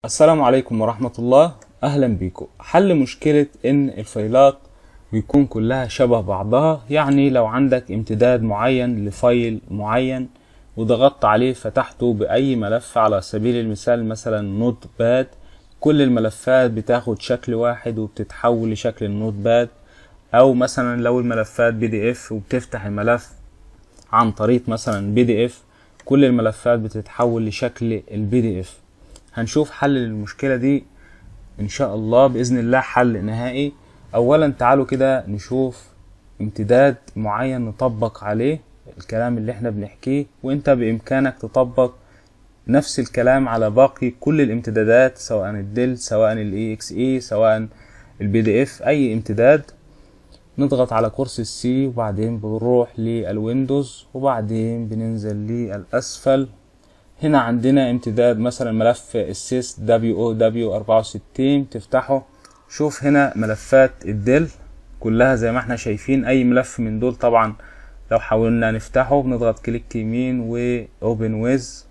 السلام عليكم ورحمة الله أهلا بيكم حل مشكلة إن الفايلات بيكون كلها شبه بعضها يعني لو عندك امتداد معين لفايل معين وضغطت عليه فتحته بأي ملف على سبيل المثال مثلا نوت باد كل الملفات بتاخد شكل واحد وبتتحول لشكل النوت باد أو مثلا لو الملفات بي دي اف وبتفتح الملف عن طريق مثلا بي دي اف كل الملفات بتتحول لشكل البي دي اف هنشوف حل للمشكلة دي ان شاء الله باذن الله حل نهائي اولا تعالوا كده نشوف امتداد معين نطبق عليه الكلام اللي احنا بنحكيه وانت بامكانك تطبق نفس الكلام على باقي كل الامتدادات سواء الدل سواء الاي اكس اي سواء البي دي اف اي امتداد نضغط على كورس السي وبعدين بنروح للويندوز وبعدين بننزل للاسفل هنا عندنا امتداد مثلا ملف السيس دبليو او دبليو 64 تفتحه شوف هنا ملفات الدل كلها زي ما احنا شايفين اي ملف من دول طبعا لو حاولنا نفتحه بنضغط كليك يمين و اوبن ويز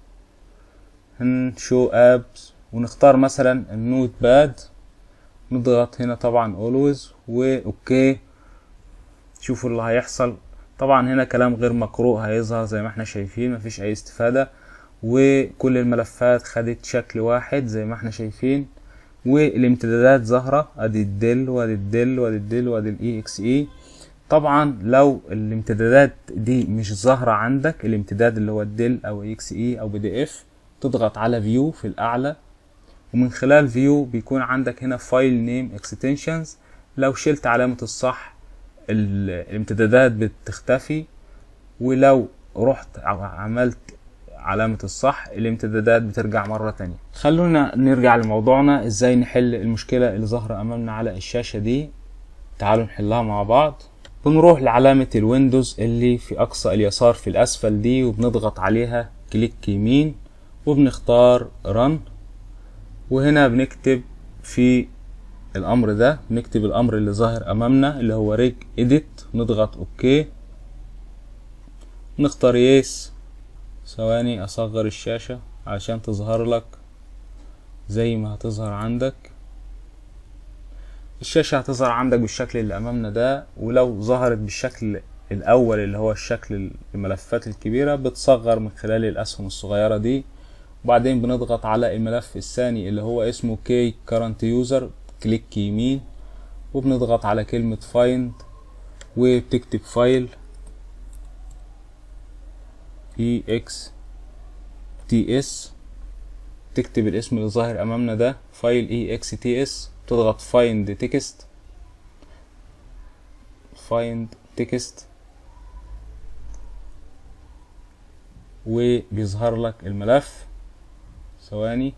شو ابس ونختار مثلا النوت باد نضغط هنا طبعا اولويز واوكي شوفوا اللي هيحصل طبعا هنا كلام غير مقروء هيظهر زي ما احنا شايفين مفيش اي استفادة وكل الملفات خدت شكل واحد زي ما احنا شايفين والامتدادات ظاهرة ادي الدل وادي الدل وادي الدل وادي الاي اكس اي طبعا لو الامتدادات دي مش ظاهرة عندك الامتداد اللي هو الدل او اكس اي او بي دي اف تضغط على فيو في الاعلى ومن خلال فيو بيكون عندك هنا فايل نيم اكستنشنز لو شلت علامة الصح الامتدادات بتختفي ولو رحت عملت علامة الصح الامتدادات بترجع مرة تانية خلونا نرجع لموضوعنا ازاي نحل المشكلة اللي ظاهرة امامنا على الشاشة دي تعالوا نحلها مع بعض بنروح لعلامة الويندوز اللي في اقصى اليسار في الاسفل دي وبنضغط عليها كليك يمين وبنختار رن وهنا بنكتب في الامر ده بنكتب الامر اللي ظاهر امامنا اللي هو ريج اديت نضغط اوكي نختار يس ثواني اصغر الشاشة عشان تظهر لك زي ما هتظهر عندك الشاشة هتظهر عندك بالشكل اللي امامنا ده ولو ظهرت بالشكل الاول اللي هو الشكل الملفات الكبيرة بتصغر من خلال الاسهم الصغيرة دي وبعدين بنضغط على الملف الثاني اللي هو اسمه كي current user كليك يمين وبنضغط على كلمة find وبتكتب فايل ex ts تكتب الاسم اللي ظاهر امامنا ده فايل exts تضغط find text find text وبيظهر لك الملف ثواني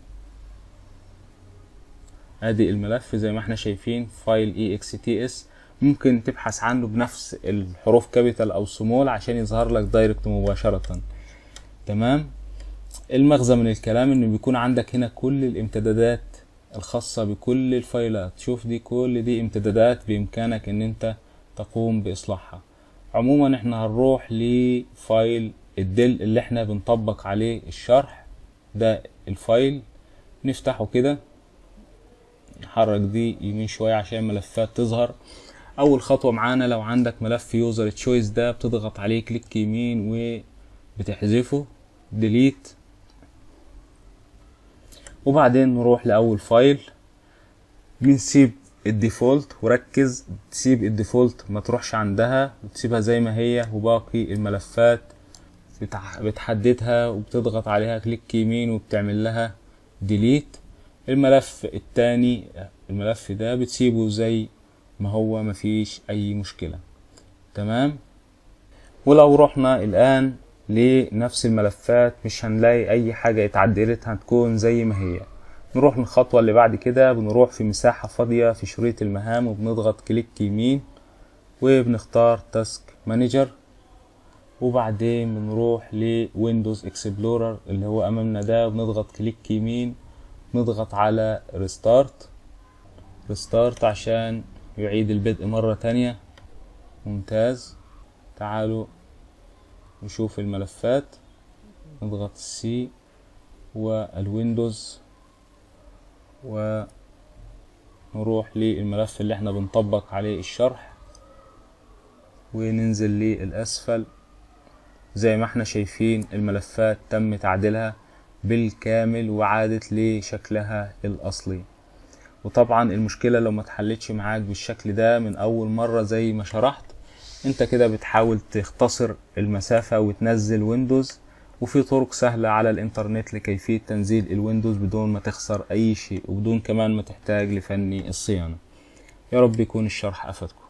ادي الملف زي ما احنا شايفين فايل exts ممكن تبحث عنه بنفس الحروف كابيتال او سمول عشان يظهر لك دايركت مباشرة تمام المغزى من الكلام انه بيكون عندك هنا كل الامتدادات الخاصة بكل الفايلات شوف دي كل دي امتدادات بامكانك ان انت تقوم باصلاحها عموما احنا هنروح لفايل الدل اللي احنا بنطبق عليه الشرح ده الفايل نفتحه كده نحرك دي يمين شوية عشان الملفات تظهر اول خطوة معانا لو عندك ملف يوزر تشويس ده بتضغط عليه كليك يمين وبتحذفه ديليت وبعدين نروح لاول فايل بنسيب الديفولت وركز تسيب الديفولت ما تروحش عندها وتسيبها زي ما هي وباقي الملفات بتحددها وبتضغط عليها كليك يمين وبتعمل لها ديليت الملف التاني الملف ده بتسيبه زي ما هو مفيش اي مشكلة تمام ولو رحنا الان لنفس الملفات مش هنلاقي اي حاجة اتعدلت هتكون زي ما هي نروح للخطوة اللي بعد كده بنروح في مساحة فاضية في شريط المهام وبنضغط كليك يمين وبنختار تاسك مانجر وبعدين بنروح لويندوز اكسبلورر اللي هو امامنا ده وبنضغط كليك يمين نضغط على ريستارت ريستارت عشان يعيد البدء مرة تانية ممتاز تعالوا نشوف الملفات نضغط السي والويندوز ونروح للملف اللي احنا بنطبق عليه الشرح وننزل للأسفل زي ما احنا شايفين الملفات تم تعديلها بالكامل وعادت لشكلها الأصلي وطبعا المشكلة لو ما اتحلتش معاك بالشكل ده من أول مرة زي ما شرحت انت كده بتحاول تختصر المسافة وتنزل ويندوز وفي طرق سهلة على الانترنت لكيفية تنزيل الويندوز بدون ما تخسر اي شيء وبدون كمان ما تحتاج لفني الصيانة يا رب يكون الشرح افادكم